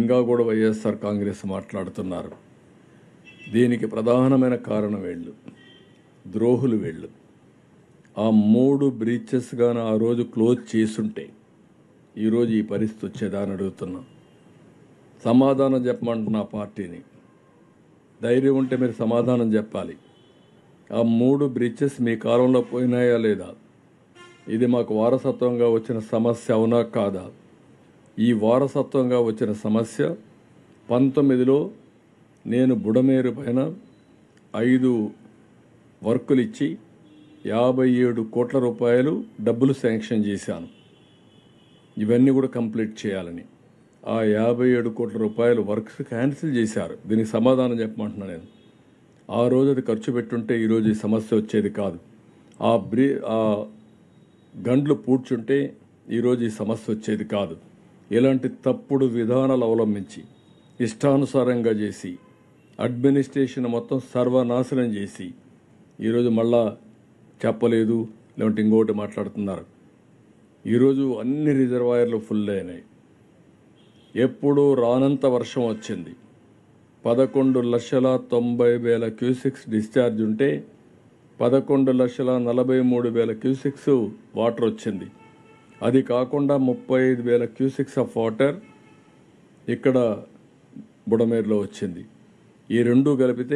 ఇంకా కూడా వైఎస్ఆర్ కాంగ్రెస్ మాట్లాడుతున్నారు దీనికి ప్రధానమైన కారణం వీళ్ళు ద్రోహులు వీళ్ళు ఆ మూడు బ్రీచెస్ గాన ఆ రోజు క్లోజ్ చేసుంటే ఈరోజు ఈ పరిస్థితి వచ్చేదా అని అడుగుతున్నా సమాధానం చెప్పమంటున్నా ఆ పార్టీని ధైర్యం ఉంటే మీరు సమాధానం చెప్పాలి ఆ మూడు బ్రిడ్జెస్ మీ కాలంలో పోయినాయా లేదా ఇది మాకు వారసత్వంగా వచ్చిన సమస్య అవునా కాదా ఈ వారసత్వంగా వచ్చిన సమస్య పంతొమ్మిదిలో నేను బుడమేరు పైన ఐదు వర్కులు ఇచ్చి యాభై ఏడు కోట్ల రూపాయలు డబ్బులు శాంక్షన్ చేశాను ఇవన్నీ కూడా కంప్లీట్ చేయాలని ఆ యాభై ఏడు కోట్ల రూపాయలు వర్క్స్ క్యాన్సిల్ చేశారు దీనికి సమాధానం చెప్పమంటున్నా నేను ఆ రోజు అది ఖర్చు పెట్టుంటే ఈరోజు ఈ సమస్య వచ్చేది కాదు ఆ బ్రీ ఆ గండ్లు పూడ్చుంటే ఈరోజు ఈ సమస్య వచ్చేది కాదు ఇలాంటి తప్పుడు విధానాలు అవలంబించి ఇష్టానుసారంగా చేసి అడ్మినిస్ట్రేషన్ మొత్తం సర్వనాశనం చేసి ఈరోజు మళ్ళా చెప్పలేదు లేదంటే ఇంకొకటి మాట్లాడుతున్నారు ఈరోజు అన్ని రిజర్వాయర్లు ఫుల్ అయినాయి ఎప్పుడు రానంత వర్షం వచ్చింది పదకొండు లక్షల తొంభై వేల క్యూసిక్స్ డిశ్చార్జ్ ఉంటే పదకొండు లక్షల నలభై మూడు వేల క్యూసిక్స్ వాటర్ వచ్చింది అది కాకుండా ముప్పై ఐదు వేల క్యూసిక్స్ ఆఫ్ వాటర్ ఇక్కడ బుడమేరులో వచ్చింది ఈ రెండు కలిపితే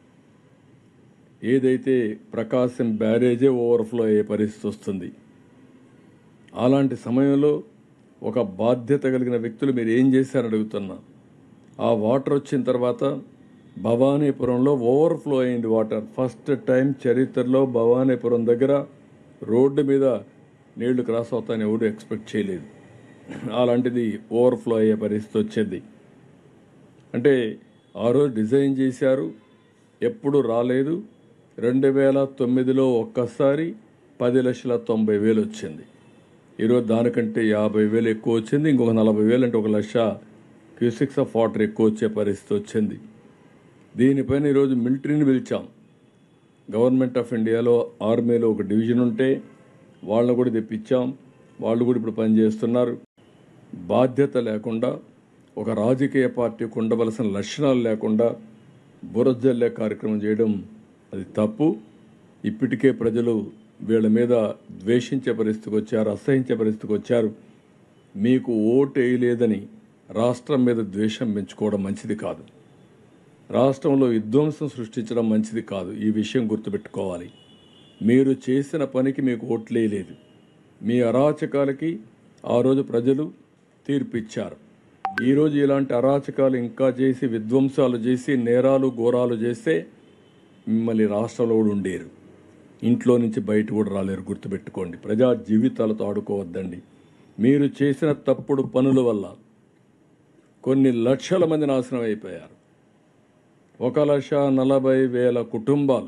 ఏదైతే ప్రకాశం బ్యారేజే ఓవర్ఫ్లో అయ్యే పరిస్థితి వస్తుంది అలాంటి సమయంలో ఒక బాధ్యత కలిగిన వ్యక్తులు మీరు ఏం చేశారని అడుగుతున్నా ఆ వాటర్ వచ్చిన తర్వాత భవానీపురంలో ఓవర్ఫ్లో అయింది వాటర్ ఫస్ట్ టైం చరిత్రలో భవానీపురం దగ్గర రోడ్డు మీద నీళ్లు క్రాస్ అవుతాయని ఎవరు ఎక్స్పెక్ట్ చేయలేదు అలాంటిది ఓవర్ఫ్లో అయ్యే పరిస్థితి వచ్చింది అంటే ఆ రోజు డిజైన్ చేశారు ఎప్పుడు రాలేదు రెండు వేల తొమ్మిదిలో ఒక్కసారి పది లక్షల తొంభై వేలు వచ్చింది ఈరోజు దానికంటే యాభై వేలు ఎక్కువ వచ్చింది ఇంకొక నలభై వేలు అంటే ఒక లక్ష క్యూసిక్స్ ఆఫ్ వాటర్ ఎక్కువ వచ్చే పరిస్థితి వచ్చింది దీనిపైన ఈరోజు మిలిటరీని పిలిచాం గవర్నమెంట్ ఆఫ్ ఇండియాలో ఆర్మీలో ఒక డివిజన్ ఉంటే వాళ్ళని కూడా తెప్పించాం వాళ్ళు కూడా ఇప్పుడు పనిచేస్తున్నారు బాధ్యత లేకుండా ఒక రాజకీయ పార్టీకి ఉండవలసిన లక్షణాలు లేకుండా బురజల్లే కార్యక్రమం చేయడం అది తప్పు ఇప్పటికే ప్రజలు వీళ్ళ మీద ద్వేషించే పరిస్థితికి వచ్చారు అసహించే పరిస్థితికి వచ్చారు మీకు ఓటు వేయలేదని రాష్ట్రం మీద ద్వేషం పెంచుకోవడం మంచిది కాదు రాష్ట్రంలో విధ్వంసం సృష్టించడం మంచిది కాదు ఈ విషయం గుర్తుపెట్టుకోవాలి మీరు చేసిన పనికి మీకు ఓట్లేయలేదు మీ అరాచకాలకి ఆ రోజు ప్రజలు తీర్పిచ్చారు ఈరోజు ఇలాంటి అరాచకాలు ఇంకా చేసి విధ్వంసాలు చేసి నేరాలు ఘోరాలు చేస్తే మిమ్మల్ని రాష్ట్రంలో కూడా ఉండేరు ఇంట్లో నుంచి బయట కూడా రాలేరు గుర్తుపెట్టుకోండి ప్రజా జీవితాలతో ఆడుకోవద్దండి మీరు చేసిన తప్పుడు పనుల వల్ల కొన్ని లక్షల మంది నాశనం అయిపోయారు ఒక లక్ష నలభై వేల కుటుంబాలు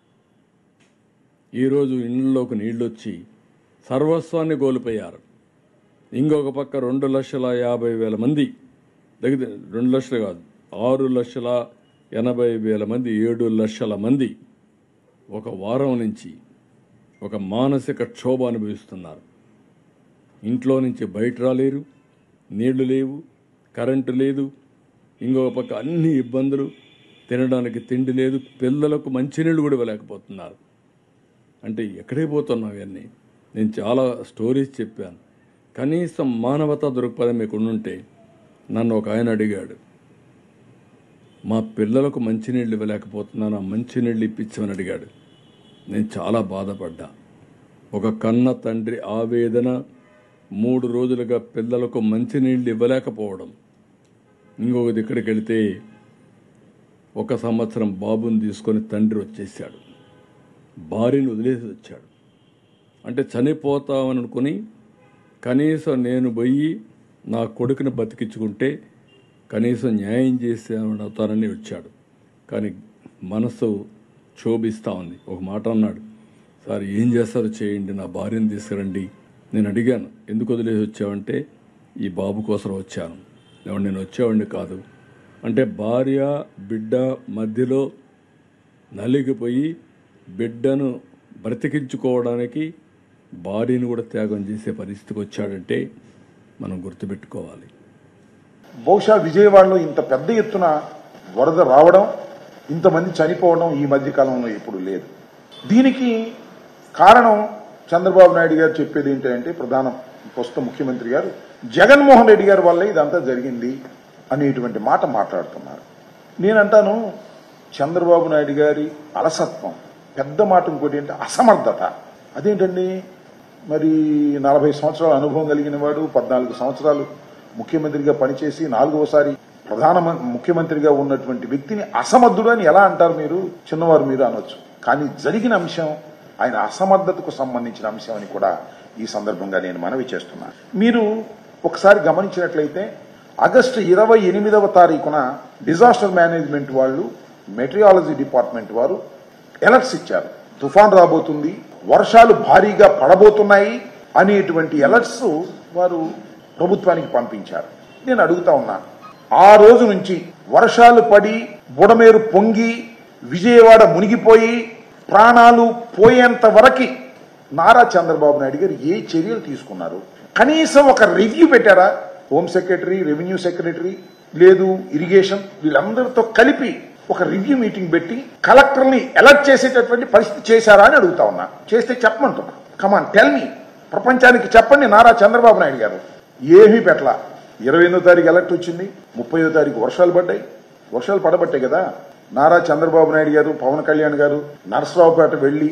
ఈరోజు ఇళ్ళలోకి నీళ్ళు వచ్చి సర్వస్వాన్ని కోల్పోయారు ఇంకొక పక్క రెండు లక్షల యాభై వేల మంది దగ్గర రెండు లక్షలు కాదు ఆరు లక్షల ఎనభై వేల మంది ఏడు లక్షల మంది ఒక వారం నుంచి ఒక మానసిక క్షోభ అనుభవిస్తున్నారు ఇంట్లో నుంచి బయట రాలేరు నీళ్లు లేవు కరెంటు లేదు ఇంకొక పక్క అన్ని ఇబ్బందులు తినడానికి తిండి లేదు పిల్లలకు మంచినీళ్ళు కూడా ఇవ్వలేకపోతున్నారు అంటే ఎక్కడికి పోతున్నావు ఇవన్నీ నేను చాలా స్టోరీస్ చెప్పాను కనీసం మానవతా దృక్పథం మీకు ఉండుంటే నన్ను ఒక ఆయన అడిగాడు మా పిల్లలకు మంచినీళ్ళు ఇవ్వలేకపోతున్నాను ఆ మంచినీళ్ళు ఇప్పించమని అడిగాడు నేను చాలా బాధపడ్డా ఒక కన్న తండ్రి ఆవేదన మూడు రోజులుగా పిల్లలకు మంచినీళ్ళు ఇవ్వలేకపోవడం ఇంకొకది ఇక్కడికి వెళితే ఒక సంవత్సరం బాబుని తీసుకొని తండ్రి వచ్చేసాడు భార్యను వదిలేసి వచ్చాడు అంటే చనిపోతామని అనుకుని కనీసం నేను పోయి నా కొడుకుని బతికించుకుంటే కనీసం న్యాయం చేసేవాడు అవుతానని వచ్చాడు కానీ మనసు క్షోభిస్తూ ఉంది ఒక మాట అన్నాడు సార్ ఏం చేస్తారో చేయండి నా భార్యను తీసుకురండి నేను అడిగాను ఎందుకు వదిలేసి వచ్చావంటే ఈ బాబు కోసం వచ్చాను లేవండి నేను వచ్చేవాడిని కాదు అంటే భార్య బిడ్డ మధ్యలో నలిగిపోయి బిడ్డను బ్రతికించుకోవడానికి భార్యను కూడా త్యాగం చేసే పరిస్థితికి వచ్చాడంటే మనం గుర్తుపెట్టుకోవాలి బహుశా విజయవాడలో ఇంత పెద్ద ఎత్తున వరద రావడం ఇంతమంది చనిపోవడం ఈ మధ్య కాలంలో ఎప్పుడు లేదు దీనికి కారణం చంద్రబాబు నాయుడు గారు చెప్పేది ఏంటంటే ప్రధాన ప్రస్తుత ముఖ్యమంత్రి గారు జగన్మోహన్ రెడ్డి గారి వల్లే ఇదంతా జరిగింది అనేటువంటి మాట మాట్లాడుతున్నారు నేనంటాను చంద్రబాబు నాయుడు గారి అలసత్వం పెద్ద మాట ఇంకోటి ఏంటి అసమర్థత అదేంటండి మరి నలభై సంవత్సరాల అనుభవం కలిగిన వాడు పద్నాలుగు సంవత్సరాలు ముఖ్యమంత్రిగా పనిచేసి నాలుగోసారి ప్రధాన మం- ముఖ్యమంత్రిగా ఉన్నటువంటి వ్యక్తిని అసమర్థుడు అని ఎలా అంటారు మీరు చిన్నవారు మీరు అనొచ్చు కానీ జరిగిన అంశం ఆయన అసమర్థతకు సంబంధించిన అంశం అని కూడా ఈ సందర్భంగా నేను మనవి చేస్తున్నాను మీరు ఒకసారి గమనించినట్లయితే ఆగస్టు ఇరవై ఎనిమిదవ తారీఖున డిజాస్టర్ మేనేజ్మెంట్ వాళ్ళు మెటీరియాలజీ డిపార్ట్మెంట్ వారు ఎలర్ట్స్ ఇచ్చారు తుఫాన్ రాబోతుంది వర్షాలు భారీగా పడబోతున్నాయి అనేటువంటి ఎలర్ట్స్ వారు ప్రభుత్వానికి పంపించారు నేను అడుగుతా ఉన్నా ఆ రోజు నుంచి వర్షాలు పడి బుడమేరు పొంగి విజయవాడ మునిగిపోయి ప్రాణాలు పోయేంత వరకు నారా చంద్రబాబు నాయుడు గారు ఏ చర్యలు తీసుకున్నారు కనీసం ఒక రివ్యూ పెట్టారా హోమ్ సెక్రటరీ రెవెన్యూ సెక్రటరీ లేదు ఇరిగేషన్ వీళ్ళందరితో కలిపి ఒక రివ్యూ మీటింగ్ పెట్టి కలెక్టర్ని ఎలర్ట్ చేసేటటువంటి పరిస్థితి చేశారా అని అడుగుతా ఉన్నా చేస్తే చెప్పమంటున్నా కమాన్ టెల్ మీ ప్రపంచానికి చెప్పండి నారా చంద్రబాబు నాయుడు గారు ఏమీ పెట్టలా ఇరవై ఎనిమిదో తారీఖు ఎలర్ట్ వచ్చింది ముప్పయో తారీఖు వర్షాలు పడ్డాయి వర్షాలు పడబట్టే కదా నారా చంద్రబాబు నాయుడు గారు పవన్ కళ్యాణ్ గారు నరసరావుపేట వెళ్లి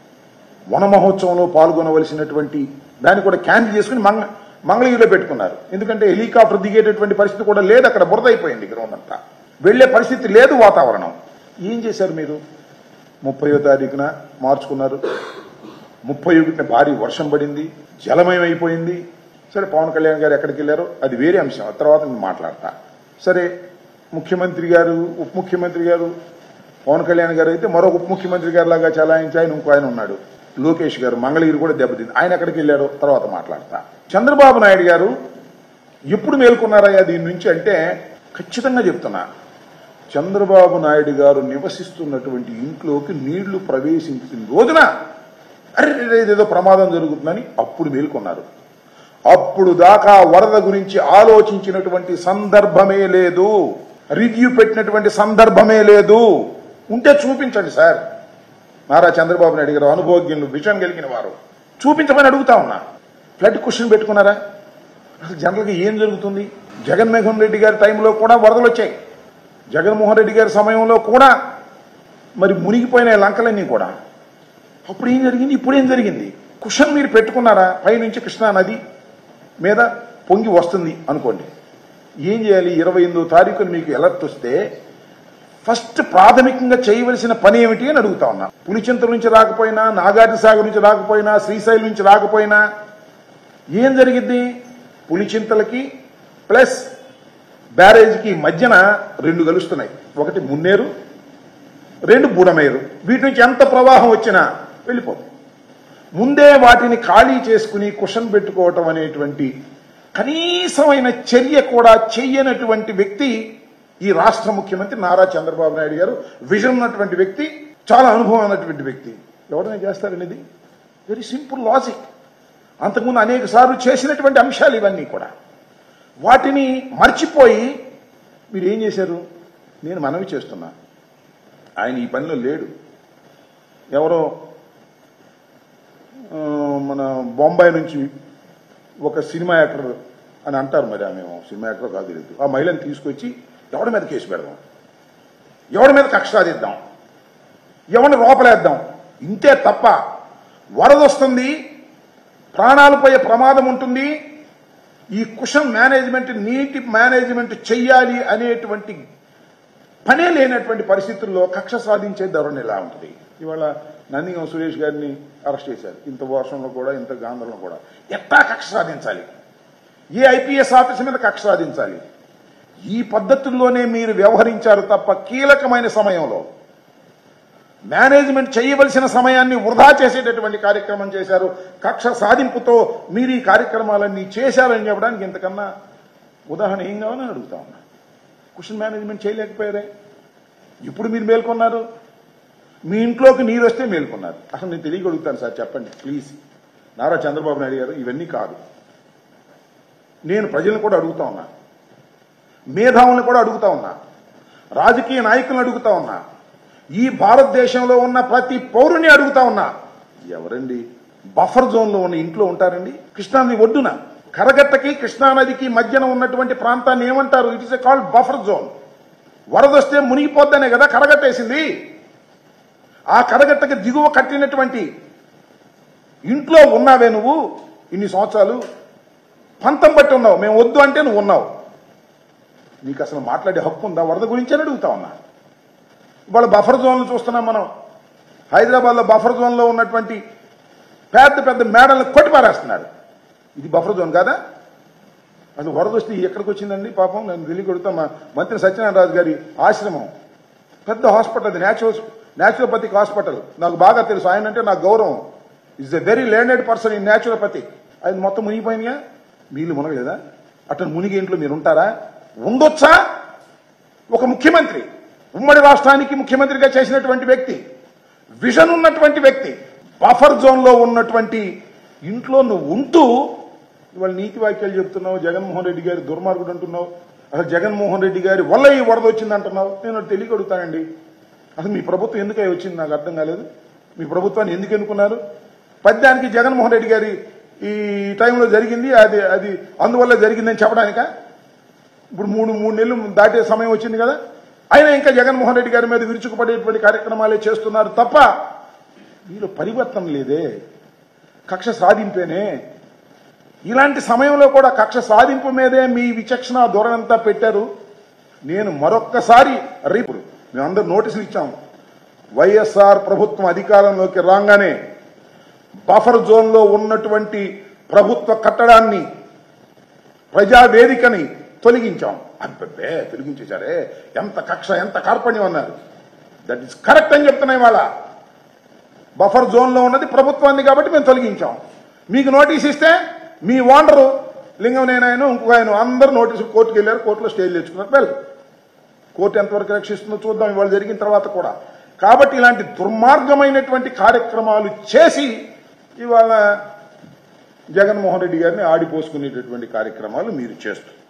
వన మహోత్సవంలో పాల్గొనవలసినటువంటి దాన్ని కూడా క్యాన్సిల్ చేసుకుని మంగ మంగళగిరిలో పెట్టుకున్నారు ఎందుకంటే హెలికాప్టర్ దిగేటటువంటి పరిస్థితి కూడా లేదు అక్కడ బురద అయిపోయింది గ్రౌండ్ అంతా వెళ్లే పరిస్థితి లేదు వాతావరణం ఏం చేశారు మీరు ముప్పయో తారీఖున మార్చుకున్నారు ముప్పై ఒకటిన భారీ వర్షం పడింది జలమయం అయిపోయింది సరే పవన్ కళ్యాణ్ గారు ఎక్కడికి వెళ్ళారో అది వేరే అంశం ఆ తర్వాత నేను మాట్లాడతా సరే ముఖ్యమంత్రి గారు ఉప ముఖ్యమంత్రి గారు పవన్ కళ్యాణ్ గారు అయితే మరో ఉప ముఖ్యమంత్రి గారు లాగా చలాయించి ఆయన ఇంకో ఆయన ఉన్నాడు లోకేష్ గారు మంగళగిరి కూడా దెబ్బతింది ఆయన ఎక్కడికి వెళ్ళారో తర్వాత మాట్లాడతా చంద్రబాబు నాయుడు గారు ఎప్పుడు మేల్కొన్నారయ్యా దీని నుంచి అంటే ఖచ్చితంగా చెప్తున్నా చంద్రబాబు నాయుడు గారు నివసిస్తున్నటువంటి ఇంట్లోకి నీళ్లు ప్రవేశించిన రోజున అరే ఏదో ప్రమాదం జరుగుతుందని అప్పుడు మేల్కొన్నారు అప్పుడు దాకా వరద గురించి ఆలోచించినటువంటి సందర్భమే లేదు రివ్యూ పెట్టినటువంటి సందర్భమే లేదు ఉంటే చూపించండి సార్ నారా చంద్రబాబు నాయుడు గారు అనుభవజ్ఞులు విషయం కలిగిన వారు చూపించమని అడుగుతా ఉన్నా ఫ్లడ్ క్వశ్చన్ పెట్టుకున్నారా అసలు జనరల్గా ఏం జరుగుతుంది జగన్మోహన్ రెడ్డి గారి టైంలో కూడా వరదలు వచ్చాయి జగన్మోహన్ రెడ్డి గారి సమయంలో కూడా మరి మునిగిపోయిన లంకలన్నీ కూడా అప్పుడు ఏం జరిగింది ఇప్పుడు ఏం జరిగింది కుషన్ మీరు పెట్టుకున్నారా పైనుంచి కృష్ణా నది మీద పొంగి వస్తుంది అనుకోండి ఏం చేయాలి ఇరవై ఎనిమిదో తారీఖున మీకు ఎలర్ట్ వస్తే ఫస్ట్ ప్రాథమికంగా చేయవలసిన పని ఏమిటి అని అడుగుతా ఉన్నా పులిచింతల నుంచి రాకపోయినా నాగార్జున సాగర్ నుంచి రాకపోయినా శ్రీశైలం నుంచి రాకపోయినా ఏం జరిగింది పులిచింతలకి ప్లస్ బ్యారేజ్కి మధ్యన రెండు కలుస్తున్నాయి ఒకటి మున్నేరు రెండు బుడమేరు వీటి నుంచి ఎంత ప్రవాహం వచ్చినా వెళ్ళిపోతుంది ముందే వాటిని ఖాళీ చేసుకుని కుషన్ పెట్టుకోవటం అనేటువంటి కనీసమైన చర్య కూడా చెయ్యనటువంటి వ్యక్తి ఈ రాష్ట్ర ముఖ్యమంత్రి నారా చంద్రబాబు నాయుడు గారు విజన్ ఉన్నటువంటి వ్యక్తి చాలా అనుభవం ఉన్నటువంటి వ్యక్తి ఎవరైనా చేస్తారండి ఇది వెరీ సింపుల్ లాజిక్ అంతకుముందు అనేక సార్లు చేసినటువంటి అంశాలు ఇవన్నీ కూడా వాటిని మర్చిపోయి మీరు ఏం చేశారు నేను మనవి చేస్తున్నా ఆయన ఈ పనిలో లేడు ఎవరో ఆ, మన బొంబాయి నుంచి ఒక సినిమా యాక్టర్ అని అంటారు మరి ఆమె సినిమా యాక్టర్ కాదు తెలియదు ఆ మహిళను తీసుకొచ్చి ఎవడి మీద కేసు పెడదాం ఎవడి మీద కక్ష సాధిద్దాం ఎవరిని లోపలేద్దాం ఇంతే తప్ప వరద వస్తుంది ప్రాణాలు పోయే ప్రమాదం ఉంటుంది ఈ కుషన్ మేనేజ్మెంట్ నీటి మేనేజ్మెంట్ చెయ్యాలి అనేటువంటి పనే లేనటువంటి పరిస్థితుల్లో కక్ష సాధించే ధోరణి ఎలా ఉంటుంది ఇవాళ నందిగం సురేష్ గారిని అరెస్ట్ చేశారు ఇంత వర్షంలో కూడా ఇంత గాంధంలో కూడా ఎట్టా కక్ష సాధించాలి ఏ ఐపీఎస్ ఆఫీసర్ మీద కక్ష సాధించాలి ఈ పద్ధతుల్లోనే మీరు వ్యవహరించారు తప్ప కీలకమైన సమయంలో మేనేజ్మెంట్ చేయవలసిన సమయాన్ని వృధా చేసేటటువంటి కార్యక్రమం చేశారు కక్ష సాధింపుతో మీరు ఈ కార్యక్రమాలన్నీ చేశారని చెప్పడానికి ఇంతకన్నా ఉదాహరణ ఏం కావాలని అడుగుతా ఉన్నా క్వశ్చన్ మేనేజ్మెంట్ చేయలేకపోయారే ఇప్పుడు మీరు మేల్కొన్నారు మీ ఇంట్లోకి నీరు వస్తే మేల్కొన్నారు అసలు నేను తెలియగలుగుతాను సార్ చెప్పండి ప్లీజ్ నారా చంద్రబాబు నాయుడు గారు ఇవన్నీ కాదు నేను ప్రజలను కూడా అడుగుతా ఉన్నా మేధావులను కూడా అడుగుతా ఉన్నా రాజకీయ నాయకులను అడుగుతా ఉన్నా ఈ భారతదేశంలో ఉన్న ప్రతి పౌరుని అడుగుతా ఉన్నా ఎవరండి బఫర్ జోన్ లో ఉన్న ఇంట్లో ఉంటారండి కృష్ణానది ఒడ్డున కరగట్టకి కృష్ణానదికి మధ్యన ఉన్నటువంటి ప్రాంతాన్ని ఏమంటారు it is a called buffer zone వరదొస్తే మునిగిపోద్దనే కదా కరగట్టేసింది ఆ కరగట్టకి దిగువ కట్టినటువంటి ఇంట్లో ఉన్నావే నువ్వు ఇన్ని సంవత్సరాలు పంతం బట్టి ఉన్నావు మేము వద్దు అంటే నువ్వు ఉన్నావు నీకు అసలు మాట్లాడే హక్కు ఉందా వరద గురించి అని అడుగుతా ఉన్నా ఇవాళ బఫర్ జోన్లు చూస్తున్నాం మనం హైదరాబాద్లో బఫర్ జోన్లో ఉన్నటువంటి పెద్ద పెద్ద మేడలను కొట్టిపారేస్తున్నారు ఇది బఫర్ జోన్ కాదా అసలు వరద వస్తే ఎక్కడికి వచ్చిందండి పాపం నేను తెలియ కొడుతా మా మంత్రి సత్యనారాయణ రాజు గారి ఆశ్రమం పెద్ద హాస్పిటల్ అది న్యాచురల్ న్యాచురోపతిక్ హాస్పిటల్ నాకు బాగా తెలుసు ఆయన అంటే నాకు గౌరవం is a very learned person in naturopathy ఆయన మొత్తం మునిగిపోయినాయా వీళ్ళు మునగలేదా అతను మునిగి ఇంట్లో మీరు ఉంటారా ఉండొచ్చా ఒక ముఖ్యమంత్రి ఉమ్మడి రాష్ట్రానికి ముఖ్యమంత్రిగా చేసినటువంటి వ్యక్తి విజన్ ఉన్నటువంటి వ్యక్తి బఫర్ జోన్ లో ఉన్నటువంటి ఇంట్లో నువ్వు ఉంటూ ఇవాళ నీతి వాక్యాలు చెప్తున్నావు జగన్మోహన్ రెడ్డి గారి దుర్మార్గుడు అంటున్నావు అసలు జగన్మోహన్ రెడ్డి గారి వల్ల ఈ వరద వచ్చింది అంటున్నావు నేను తెలియగడుగుతానండి అసలు మీ ప్రభుత్వం ఎందుకై వచ్చింది నాకు అర్థం కాలేదు మీ ప్రభుత్వాన్ని ఎందుకు ఎన్నుకున్నారు పద్యానికి జగన్మోహన్ రెడ్డి గారి ఈ టైంలో జరిగింది అది అది అందువల్ల జరిగిందని చెప్పడానికా ఇప్పుడు మూడు మూడు నెలలు దాటే సమయం వచ్చింది కదా అయినా ఇంకా జగన్మోహన్ రెడ్డి గారి మీద విరుచుకుపడేటువంటి కార్యక్రమాలే చేస్తున్నారు తప్ప వీళ్ళు పరివర్తన లేదే కక్ష సాధింపేనే ఇలాంటి సమయంలో కూడా కక్ష సాధింపు మీదే మీ విచక్షణ ధోరణంతా పెట్టారు నేను మరొక్కసారి రేపు మేమందరూ నోటీసులు ఇచ్చాం వైఎస్ఆర్ ప్రభుత్వం అధికారంలోకి రాగానే బఫర్ జోన్లో ఉన్నటువంటి ప్రభుత్వ కట్టడాన్ని ప్రజావేదికని తొలగించాం అబ్బే తొలగించేశారే ఎంత కక్ష ఎంత కార్పణ్యం అన్నారు దట్ ఈస్ కరెక్ట్ అని చెప్తున్నాయి వాళ్ళ బఫర్ జోన్ లో ఉన్నది ప్రభుత్వాన్ని కాబట్టి మేము తొలగించాం మీకు నోటీస్ ఇస్తే మీ ఓనరు లింగంనేనాయన ఇంకొక ఆయన అందరూ నోటీసు కోర్టుకు వెళ్ళారు కోర్టులో స్టేజ్ తెచ్చుకున్నారు వెల్ కోర్టు ఎంతవరకు రక్షిస్తుందో చూద్దాం ఇవాళ జరిగిన తర్వాత కూడా కాబట్టి ఇలాంటి దుర్మార్గమైనటువంటి కార్యక్రమాలు చేసి ఇవాళ జగన్మోహన్ రెడ్డి గారిని ఆడిపోసుకునేటటువంటి కార్యక్రమాలు మీరు చేస్తారు